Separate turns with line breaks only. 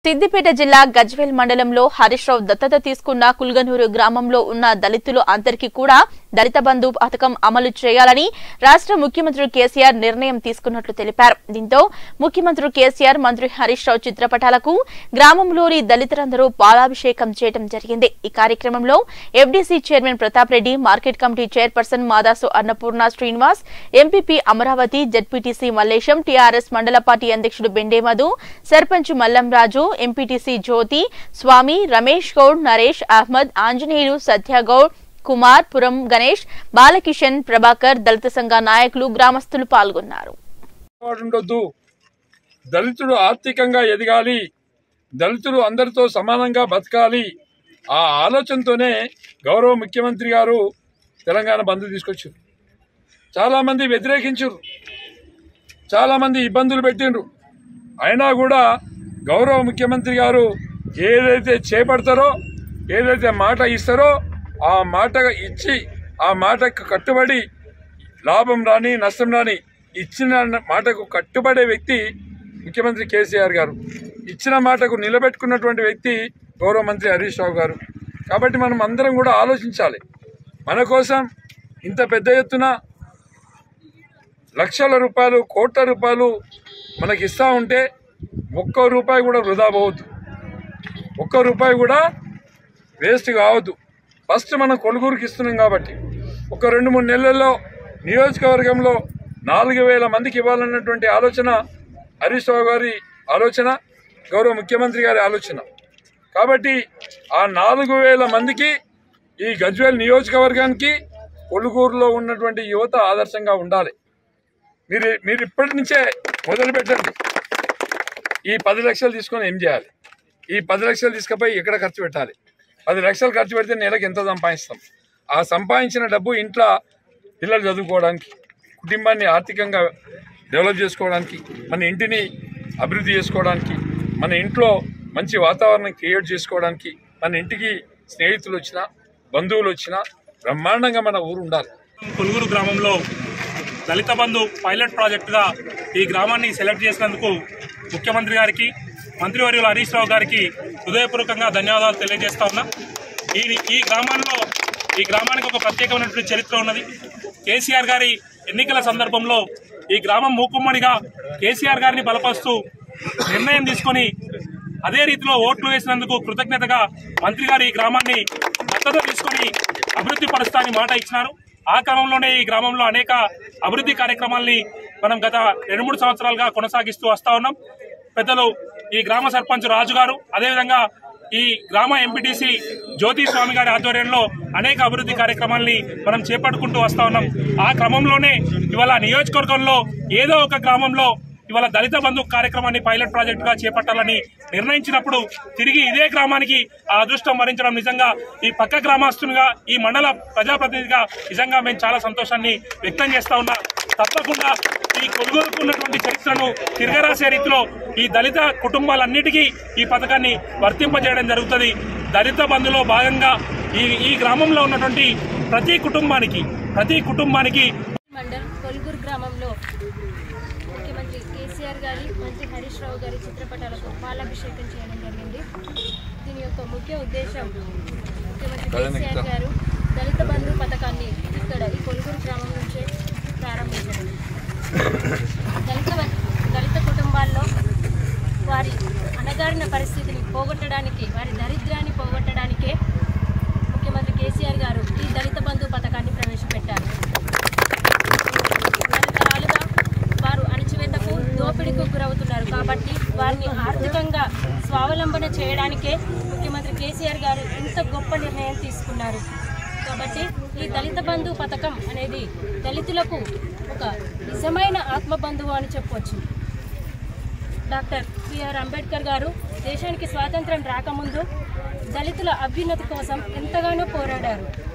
సిద్దిపేట జిల్లా గజ్వేల్ మండలంలో హరీష్ రావు దత్తత తీసుకున్న కుల్గనూరు గ్రామంలో ఉన్న దళితులు అందరికీ కూడా దళిత బంధు పథకం అమలు చేయాలని రాష్ట్ర ముఖ్యమంత్రి కేసీఆర్ నిర్ణయం తీసుకున్నట్లు తెలిపారు దీంతో ముఖ్యమంత్రి కేసీఆర్ మంత్రి హరీష్ రావు చిత్రపటాలకు గ్రామంలోని దళితులందరూ పాలాభిషేకం చేయడం జరిగింది ఈ కార్యక్రమంలో FDC chairman Pratap Reddy market committee chairperson Madasu Annapurna Srinivas MPP Amaravathi ZPTC Mallesham TRS మండల పార్టీ అధ్యక్షుడు బెండే మధు సర్పంచ్ మల్లం రాజు ఎంపీటీసీ జ్యోతి స్వామి రమేష్ గౌడ్ నరేష్ అహ్మద్ ఆంజనేయులు సత్యగౌడ్ కుమార్ పురం గణేష్ బాలకిషన్ ప్రభాకర్ దళిత సంఘ నాయకులు గ్రామస్తులు పాల్గొన్నారు
ఉండొద్దు దళితుడు ఆర్థికంగా ఎదగాలి దళితుడు అందరితో సమానంగా బతకాలి ఆ ఆలోచనతోనే గౌరవ ముఖ్యమంత్రి గారు తెలంగాణ బంద్ తీసుకొచ్చారు చాలామంది వ్యతిరేకించారు చాలామంది ఇబ్బందులు పెట్టిండ్రు అయినా కూడా గౌరవ ముఖ్యమంత్రి గారు ఏదైతే చేపడతారో ఏదైతే మాట ఇస్తారో ఆ మాట ఇచ్చి ఆ మాటకు కట్టుబడి లాభం రాని నష్టం రాని ఇచ్చిన మాటకు కట్టుబడే వ్యక్తి ముఖ్యమంత్రి కేసీఆర్ గారు ఇచ్చిన మాటకు నిలబెట్టుకున్నటువంటి వ్యక్తి గౌరవ మంత్రి హరీష్ రావు గారు కాబట్టి మనం అందరం కూడా ఆలోచించాలి మన కోసం ఇంత పెద్ద ఎత్తున లక్షల రూపాయలు కోట్ల రూపాయలు మనకి ఇస్తా ఉంటే ఒక్క రూపాయి కూడా వృధా పోవద్దు ఒక్క రూపాయి కూడా వేస్ట్ కావద్దు ఫస్ట్ మనం కొలుగురికి ఇస్తున్నాం కాబట్టి ఒక రెండు మూడు నెలల్లో నియోజకవర్గంలో నాలుగు వేల మందికి ఇవ్వాలన్నటువంటి ఆలోచన హరీష్ రావు గారి ఆలోచన గౌరవ ముఖ్యమంత్రి గారి ఆలోచన కాబట్టి ఆ నాలుగు వేల మందికి ఈ గజ్వేల్ నియోజకవర్గానికి కొలుగూరులో ఉన్నటువంటి యువత ఆదర్శంగా ఉండాలి మీరు మీరు ఇప్పటి నుంచే మొదలు పెట్టండి ఈ పది లక్షలు తీసుకొని ఏం చేయాలి ఈ పది లక్షలు తీసుకుపోయి ఎక్కడ ఖర్చు పెట్టాలి పది లక్షలు ఖర్చు పెడితే నెలకు ఎంత సంపాదిస్తాం ఆ సంపాదించిన డబ్బు ఇంట్లో పిల్లలు చదువుకోవడానికి కుటుంబాన్ని ఆర్థికంగా డెవలప్ చేసుకోవడానికి మన ఇంటిని అభివృద్ధి చేసుకోవడానికి మన ఇంట్లో మంచి వాతావరణం క్రియేట్ చేసుకోవడానికి మన ఇంటికి స్నేహితులు వచ్చినా బంధువులు వచ్చినా బ్రహ్మాండంగా మన ఊరు ఉండాలి
కొనుగోలు గ్రామంలో దళిత బంధు పైలట్ ప్రాజెక్టుగా ఈ గ్రామాన్ని సెలెక్ట్ చేసినందుకు ముఖ్యమంత్రి గారికి మంత్రివర్యులు హరీష్ రావు గారికి హృదయపూర్వకంగా ధన్యవాదాలు తెలియజేస్తా ఉన్నా ఈ ఈ గ్రామంలో ఈ గ్రామానికి ఒక ప్రత్యేకమైనటువంటి చరిత్ర ఉన్నది కేసీఆర్ గారి ఎన్నికల సందర్భంలో ఈ గ్రామం మూకుమ్మడిగా కేసీఆర్ గారిని బలపరుస్తూ నిర్ణయం తీసుకొని అదే రీతిలో ఓట్లు వేసినందుకు కృతజ్ఞతగా మంత్రి గారు ఈ గ్రామాన్ని దత్తత తీసుకొని అభివృద్ధి పరుస్తానని మాట ఇచ్చినారు ఆ క్రమంలోనే ఈ గ్రామంలో అనేక అభివృద్ధి కార్యక్రమాల్ని మనం గత రెండు మూడు సంవత్సరాలుగా కొనసాగిస్తూ వస్తా ఉన్నాం పెద్దలు ఈ గ్రామ సర్పంచ్ రాజు గారు అదేవిధంగా ఈ గ్రామ ఎంపీటీసీ జ్యోతి స్వామి గారి ఆధ్వర్యంలో అనేక అభివృద్ధి కార్యక్రమాల్ని మనం చేపట్టుకుంటూ వస్తా ఉన్నాం ఆ క్రమంలోనే ఇవాళ నియోజకవర్గంలో ఏదో ఒక గ్రామంలో ఇవాళ దళిత బంధు కార్యక్రమాన్ని పైలట్ ప్రాజెక్ట్ గా చేపట్టాలని నిర్ణయించినప్పుడు తిరిగి ఇదే గ్రామానికి ఆ అదృష్టం వరించడం నిజంగా ఈ పక్క గ్రామస్తునిగా ఈ మండల ప్రజాప్రతినిధిగా నిజంగా మేము చాలా సంతోషాన్ని వ్యక్తం చేస్తా ఉన్నా తప్పకుండా ఈ కొనుగోలుకు ఉన్నటువంటి చరిత్రను తిరగరాసే రీతిలో ఈ దళిత కుటుంబాలన్నిటికీ ఈ పథకాన్ని వర్తింపజేయడం జరుగుతుంది దళిత బంధులో భాగంగా ఈ ఈ గ్రామంలో ఉన్నటువంటి ప్రతి కుటుంబానికి ప్రతి కుటుంబానికి
మండల్ కొల్గూరు గ్రామంలో ముఖ్యమంత్రి కేసీఆర్ గారి మంత్రి హరీష్ రావు గారి చిత్రపటాలకు పాలాభిషేకం చేయడం జరిగింది దీని యొక్క ముఖ్య ఉద్దేశం ముఖ్యమంత్రి కేసీఆర్ గారు దళిత బంధు పథకాన్ని ఇక్కడ ఈ కొల్గూరు గ్రామం నుంచే ప్రారంభించారు దళిత దళిత కుటుంబాల్లో వారి అణగారిన పరిస్థితిని పోగొట్టడానికి వారి దరిద్రాన్ని పోగొట్టడానికే ముఖ్యమంత్రి కేసీఆర్ గారు ఈ దళిత బంధు పథకాన్ని ప్రవేశపెట్టారు తరతరాలుగా వారు అణచివేతకు దోపిడీకు గురవుతున్నారు కాబట్టి వారిని ఆర్థికంగా స్వావలంబన చేయడానికే ముఖ్యమంత్రి కేసీఆర్ గారు ఇంత గొప్ప నిర్ణయం తీసుకున్నారు కాబట్టి ఈ దళిత బంధు పథకం అనేది దళితులకు ఒక నిజమైన ఆత్మబంధువు అని చెప్పవచ్చు డాక్టర్ బిఆర్ అంబేద్కర్ గారు దేశానికి స్వాతంత్రం రాకముందు దళితుల అభ్యున్నతి కోసం ఎంతగానో పోరాడారు